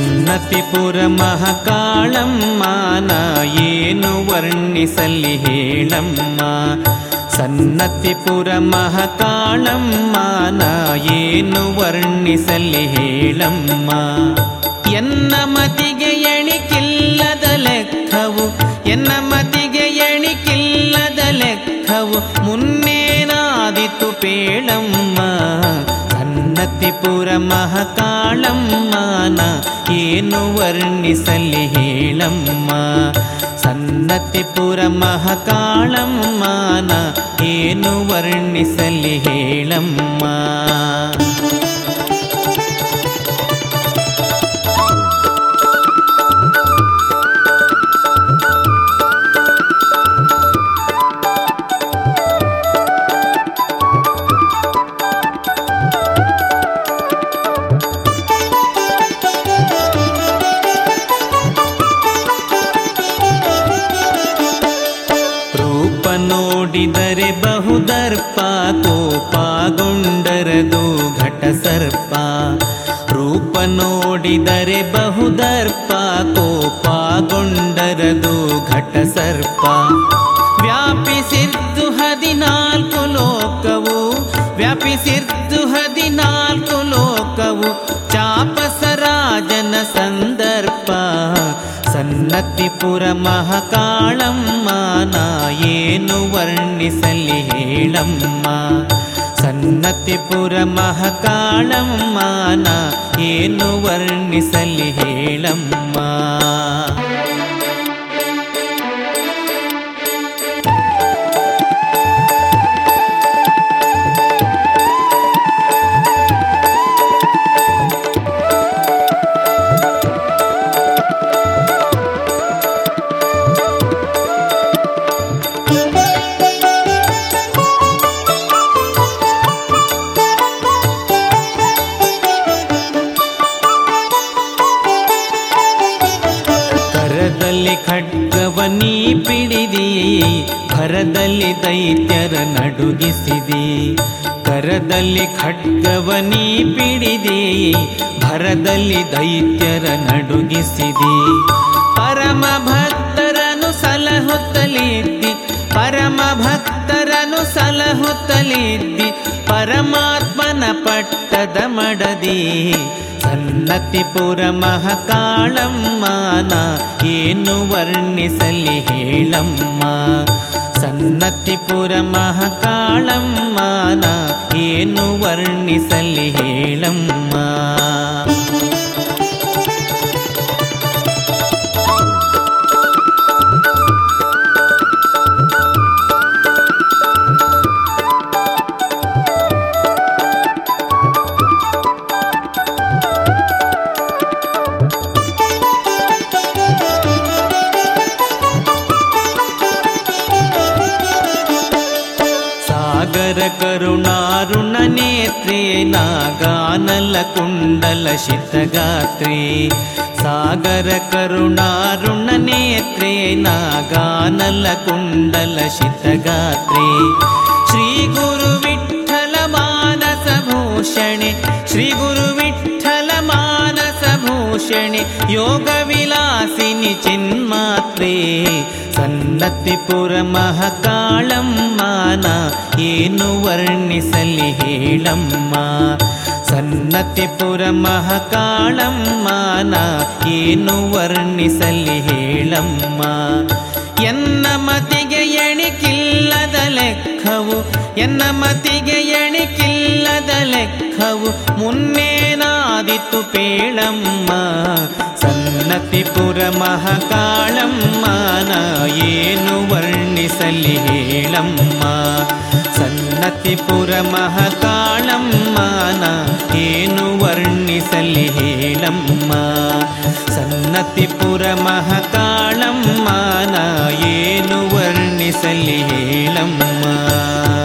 ಸನ್ನತಿಪುರ ಮಹಾಕಾಳಮ್ಮ ನಾ ಏನು ವರ್ಣಿಸಲಿ ಹೇಳಮ್ಮ ಸನ್ನತಿಪುರ ಮಹಾಕಾಳಮ್ಮ ನಾ ಏನು ವರ್ಣಿಸಲಿ ಹೇಳಮ್ಮ ಎನ್ನ ಮತಿಗೆ ಎಣಿಕಿಲ್ಲದ ಲೆಕ್ಕವು ಎನ್ನ ಮತಿಗೆ ಎಣಿಕಿಲ್ಲದ ಲೆಕ್ಕವು ಮುನ್ನೇನಾದಿತು ಪೇಳಮ್ಮ ಸನ್ನತಿಪುರ ಮಹಾಕಾಳಮ್ಮ ನಾ ಏನು ವರ್ಣಿಸಲಿ ಹೇಳಮ್ಮ ಸನ್ನತಿಪುರ ಮಹಾಕಾಳಮ್ಮ ನಾ ಏನು ವರ್ಣಿಸಲಿ ಹೇಳಮ್ಮ ರೂಪ ನೋಡಿದರೆ ಬಹುದರ್ಪ ಕೋಪಗೊಂಡರದು ಘಟ ಸರ್ಪ ರೂಪ ನೋಡಿದರೆ ಬಹುದರ್ಪ ಕೋಪಗೊಂಡರದು ಘಟ ಸರ್ಪ ವ್ಯಾಪಿಸಿದ್ದು ಹದಿನಾಲ್ಕು ಲೋಕವು ವ್ಯಾಪಿಸಿದ್ದು ಹದಿನಾಲ್ಕು ಲೋಕವು ಚಾಪಸರಾಜನ ಸಂದರ್ಪ ಸನ್ನತಿಪುರ ಮಹಾಕಾಳಮ್ಮ ನಾ ಏನು ವರ್ಣಿಸಲಿ ಹೇಳಮ್ಮ ಸನ್ನತಿಪುರ ಮಹಾಕಾಳಮ್ಮ ನಾ ಏನು ವರ್ಣಿಸಲಿ ಹೇಳಮ್ಮ ಕರದಲ್ಲಿ ಖಡ್ಗವನಿ ಪಿಡಿದಿ ಭರದಲ್ಲಿ ದೈತ್ಯರ ನಡುಗಿಸಿದಿ ಕರದಲ್ಲಿ ಖಡ್ಗವನಿ ಪಿಡಿದಿ ಭರದಲ್ಲಿ ದೈತ್ಯರ ನಡುಗಿಸಿದಿ ಪರಮ ಭಕ್ತರನು ಸಲಹುತ್ತಲಿದ್ದಿ ಪರಮ ಭಕ್ತರನು ಸಲಹುತ್ತಲಿದ್ದಿ ಪರಮಾತ್ಮನ ಪಟ್ಟದ ಮಡದಿ ಸನ್ನತಿಪುರ ಮಹಾಕಾಳಮ್ಮ ನಾ ಏನು ವರ್ಣಿಸಲಿ ಹೇಳಮ್ಮ ಸನ್ನತಿಪುರ ಮಹಾಕಾಳಮ್ಮ ನಾ ಏನು ವರ್ಣಿಸಲಿ ಹೇಳಮ್ಮ ಸಾಗರ ಕರುಣಾರುಣ ನೇತ್ರೇ ನಾಗಾನಲ ಕುಂಡಲ ಶಿತಗಾತ್ರಿ ಸಾಗರ ಕರುಣಾರುಣ ನೇತ್ರೇ ನಾಗಾನಲ ಕುಂಡಲ ಶಿತಗಾತ್ರಿ ಶ್ರೀ ಗುರು ವಿಠಲ ಮಾನಸ ಭೂಷಣೆ ಶ್ರೀ ಗುರು ವಿಠಲ ಮಾನಸ ಭೂಷಣೆ ಯೋಗ ವಿಲಾಸಿನಿ ಚಿನ್ಮಾತ್ರೇ ಸನ್ನತಿಪುರ ಮಹಾಕಾಳಮ್ಮ ನಾ ಏನು ವರ್ಣಿಸಲಿ ಹೇಳಮ್ಮ ಸನ್ನತಿಪುರ ಮಹಾಕಾಳಮ್ಮ ನಾ ಏನು ವರ್ಣಿಸಲಿ ಹೇಳಮ್ಮ ಎನ್ನ ಮತಿಗೆ ಎಣಿಕಿಲ್ಲದ ಲೆಕ್ಕವು ಎನ್ನ ಮತಿಗೆ ಎಣಿಕಿಲ್ಲದ ಲೆಕ್ಕವು ಮುನ್ನೇನಾದಿತು ಪೇಳಮ್ಮ ಸನ್ನತಿಪುರ ಮಹಾಕಾಳಮ್ಮ ನಾ ಏನು ವರ್ಣಿಸಲಿ ಹೇಳಮ್ಮ ಸನ್ನತಿಪುರ ಮಹಾಕಾಳಮ್ಮ ನಾ ಏನು ವರ್ಣಿಸಲಿ ಹೇಳಮ್ಮ ಸನ್ನತಿಪುರ ಮಹಾಕಾಳಮ್ಮ ನಾ ಏನು ವರ್ಣಿಸಲಿ ಹೇಳಮ್ಮ